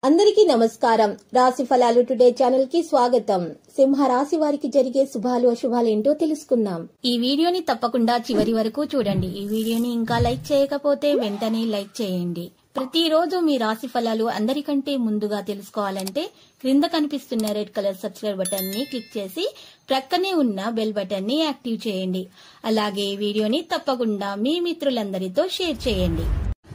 అందరికీ నమస్కారం రాశి ఫలాలు టుడే ఛానల్ కి స్వాగతం సింహ రాశి వారికి జరిగే శుభాలు అశుభాలు ఏంటో తెలుసుకుందాం ఈ వీడియోని తప్పకుండా చివరి వరకు చూడండి ఈ వీడియోని ఇంకా లైక్ చేయకపోతే వెంటనే లైక్ చేయండి ప్రతిరోజు మీ రాశి ఫలాలు అందరికంటే ముందుగా తెలుసుకోవాలంటే క్రింద కనిపిస్తున్న రెడ్ కలర్ సబ్స్క్రైబ్ బటన్ ని క్లిక్ చేసి ప్రక్కనే ఉన్న బెల్ బటన్ ని యాక్టివ్ చేయండి అలాగే ఈ వీడియోని తప్పకుండా మీ మిత్రులందరితో షేర్ చేయండి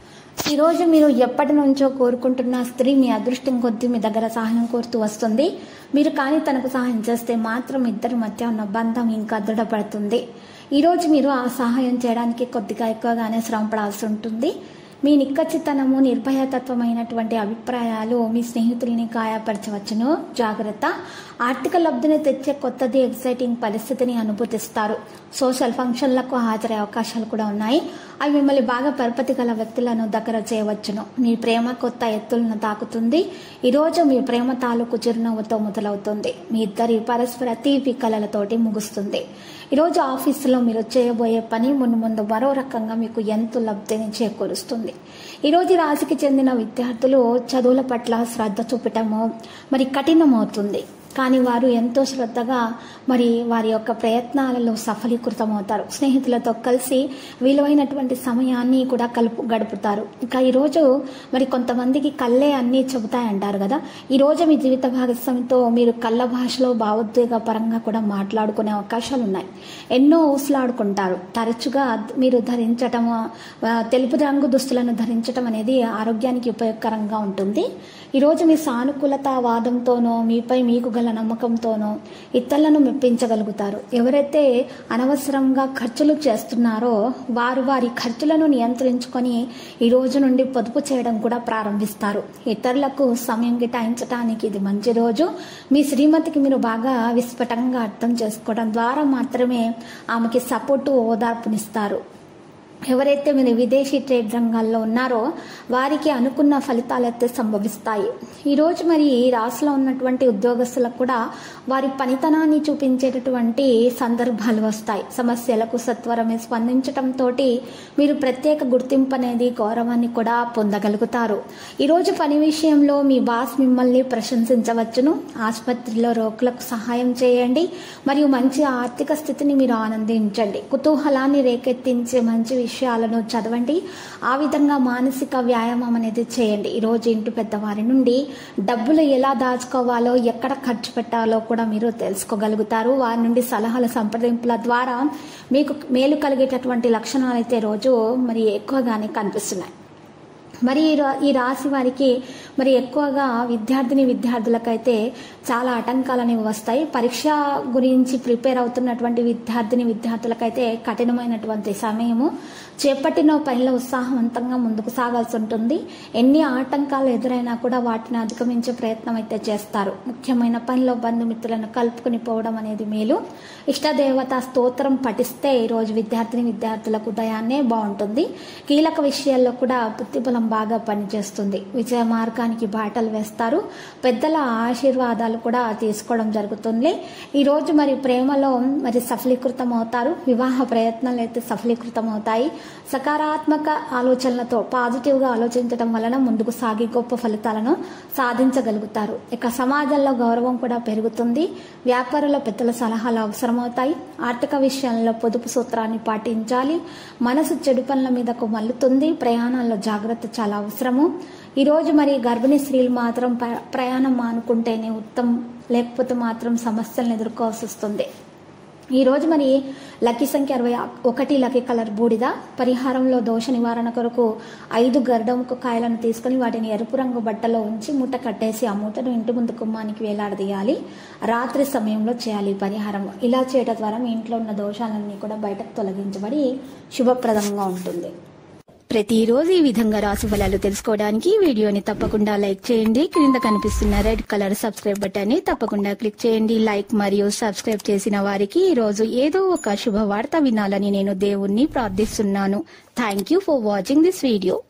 ఈ రోజు మీరు ఎప్పటి నుంచో కోరుకుంటున్న స్త్రీ మీ అదృష్టం కొద్దీ మీ దగ్గర సహాయం కోరుతూ వస్తుంది మీరు కానీ తనకు సహాయం చేస్తే మాత్రం ఇద్దరి మధ్య ఉన్న బంధం ఇంకా దృఢపడుతుంది ఈ రోజు మీరు ఆ సహాయం చేయడానికి కొద్దిగా ఎక్కువగానే శ్రమ పడాల్సి ఉంటుంది మీ నిక్కచ్చితనము నిర్భయతత్వమైనటువంటి అభిప్రాయాలు మీ స్నేహితుల్ని గాయపరచవచ్చును జాగ్రత్త ఆర్థిక లబ్ధిని తెచ్చే కొత్తది ఎక్సైటింగ్ పరిస్థితిని అనుభూతిస్తారు సోషల్ ఫంక్షన్లకు హాజరయ్యే అవకాశాలు కూడా ఉన్నాయి అవి మిమ్మల్ని బాగా పరపతి గల వ్యక్తులను దగ్గర చేయవచ్చును మీ ప్రేమ కొత్త ఎత్తులను తాకుతుంది ఈరోజు మీ ప్రేమ తాలూకు చిరునవ్వుతో మొదలవుతుంది మీ ఇద్దరి పరస్పర తీపి కళలతోటి ముగుస్తుంది ఈరోజు ఆఫీసులో మీరు చేయబోయే పని ముందు ముందు మరో రకంగా మీకు ఎంతో లబ్ధిని చేకూరుస్తుంది ఈరోజు ఈ రాశికి చెందిన విద్యార్థులు చదువుల పట్ల శ్రద్ధ చూపటము మరి కఠినమవుతుంది కానీ వారు ఎంతో శ్రద్ధగా మరి వారి యొక్క ప్రయత్నాలలో సఫలీకృతమవుతారు స్నేహితులతో కలిసి విలువైనటువంటి సమయాన్ని కూడా కలుపు గడుపుతారు ఇంకా ఈరోజు మరి కొంతమందికి కళ్ళే అన్నీ చెబుతాయంటారు కదా ఈరోజు మీ జీవిత భాగస్వామితో మీరు కళ్ళ భాషలో భావోద్వేగ పరంగా కూడా మాట్లాడుకునే అవకాశాలు ఉన్నాయి ఎన్నో ఊసులాడుకుంటారు తరచుగా మీరు ధరించటము ఆ, తెలుపు రంగు దుస్తులను ధరించటం అనేది ఆరోగ్యానికి ఉపయోగకరంగా ఉంటుంది ఈరోజు మీ సానుకూలత వాదంతోనో మీపై మీకు గల నమ్మకంతోనో ఇతరులను మెప్పించగలుగుతారు ఎవరైతే అనవసరంగా ఖర్చులు చేస్తున్నారో వారు వారి ఖర్చులను నియంత్రించుకొని ఈ రోజు నుండి పొదుపు చేయడం కూడా ప్రారంభిస్తారు ఇతరులకు సమయం కేటాయించడానికి ఇది మంచి రోజు మీ శ్రీమతికి మీరు బాగా విస్ఫుటంగా అర్థం చేసుకోవడం ద్వారా మాత్రమే ఆమెకి సపోర్టు ఓదార్పునిస్తారు ఎవరైతే మీరు విదేశీ ట్రేడ్ రంగాల్లో ఉన్నారో వారికి అనుకున్న ఫలితాలు అయితే సంభవిస్తాయి ఈరోజు మరి ఈ రాశిలో ఉన్నటువంటి ఉద్యోగస్తులకు కూడా వారి పనితనాన్ని చూపించేటటువంటి సందర్భాలు వస్తాయి సమస్యలకు సత్వరమే స్పందించడంతో మీరు ప్రత్యేక గుర్తింపు అనేది గౌరవాన్ని కూడా పొందగలుగుతారు ఈరోజు పని విషయంలో మీ బాస్ మిమ్మల్ని ప్రశంసించవచ్చును ఆసుపత్రిలో రోగులకు సహాయం చేయండి మరియు మంచి ఆర్థిక స్థితిని మీరు ఆనందించండి కుతూహలాన్ని రేకెత్తించే మంచి విషయాలను చదవండి ఆ విధంగా మానసిక వ్యాయామం అనేది చేయండి ఈరోజు ఇంటి పెద్దవారి నుండి డబ్బులు ఎలా దాచుకోవాలో ఎక్కడ ఖర్చు పెట్టాలో కూడా మీరు తెలుసుకోగలుగుతారు వారి నుండి సలహాల సంప్రదింపుల ద్వారా మీకు మేలు కలిగేటటువంటి లక్షణాలు అయితే రోజు మరి ఎక్కువగానే కనిపిస్తున్నాయి మరి ఈ రా- ఈ రాశి వారికి మరి ఎక్కువగా విద్యార్థిని విద్యార్థులకైతే చాలా ఆటంకాలు అనేవి వస్తాయి పరీక్ష గురించి ప్రిపేర్ అవుతున్నటువంటి విద్యార్థిని విద్యార్థులకైతే కఠినమైనటువంటి సమయము చేపట్టిన పనిలో ఉత్సాహవంతంగా ముందుకు సాగాల్సి ఉంటుంది ఎన్ని ఆటంకాలు ఎదురైనా కూడా వాటిని అధిగమించే ప్రయత్నం అయితే చేస్తారు ముఖ్యమైన పనిలో బంధుమిత్రులను కలుపుకుని పోవడం అనేది మేలు ఇష్టదేవత స్తోత్రం పఠిస్తే ఈరోజు విద్యార్థిని విద్యార్థులకు ఉదయాన్నే బాగుంటుంది కీలక విషయాల్లో కూడా బుద్ధిబలం బాగా పనిచేస్తుంది విజయ మార్గానికి బాటలు వేస్తారు పెద్దల ఆశీర్వాదాలు కూడా తీసుకోవడం జరుగుతుంది ఈరోజు మరి ప్రేమలో మరి సఫలీకృతం అవుతారు వివాహ ప్రయత్నాలు అయితే సఫలీకృతం అవుతాయి సకారాత్మక ఆలోచనలతో పాజిటివ్గా ఆలోచించడం వలన ముందుకు సాగి గొప్ప ఫలితాలను సాధించగలుగుతారు ఇక సమాజంలో గౌరవం కూడా పెరుగుతుంది వ్యాపారుల పెద్దల సలహాలు అవసరమవుతాయి ఆర్థిక విషయాల్లో పొదుపు సూత్రాన్ని పాటించాలి మనసు చెడు పనుల మీదకు మల్లుతుంది ప్రయాణాల్లో జాగ్రత్త చాలా అవసరము ఈరోజు మరి గర్భిణీ స్త్రీలు మాత్రం ప్ర- ప్రయాణం మానుకుంటేనే ఉత్తమం లేకపోతే మాత్రం సమస్యలను ఎదుర్కోవాల్సి వస్తుంది ఈ రోజు మరి లక్కీ సంఖ్య అరవై ఒకటి లక్కీ కలర్ బూడిద పరిహారంలో దోష నివారణ కొరకు ఐదు గర్డముకు కాయలను తీసుకుని వాటిని ఎరుపు రంగు బట్టలో ఉంచి మూట కట్టేసి ఆ మూటను ఇంటి ముందు కుమ్మానికి వేలాడదీయాలి రాత్రి సమయంలో చేయాలి ఈ పరిహారం ఇలా చేయడం ద్వారా మీ ఇంట్లో ఉన్న దోషాలన్నీ కూడా బయటకు తొలగించబడి శుభప్రదంగా ఉంటుంది ప్రతిరోజు ఈ విధంగా రాశి ఫలాలు తెలుసుకోవడానికి ఈ వీడియోని తప్పకుండా లైక్ చేయండి క్రింద కనిపిస్తున్న రెడ్ కలర్ సబ్స్క్రైబ్ బటన్ ని తప్పకుండా క్లిక్ చేయండి లైక్ మరియు సబ్స్క్రైబ్ చేసిన వారికి ఈ రోజు ఏదో ఒక శుభవార్త వినాలని నేను దేవుణ్ణి ప్రార్థిస్తున్నాను thank you for watching this video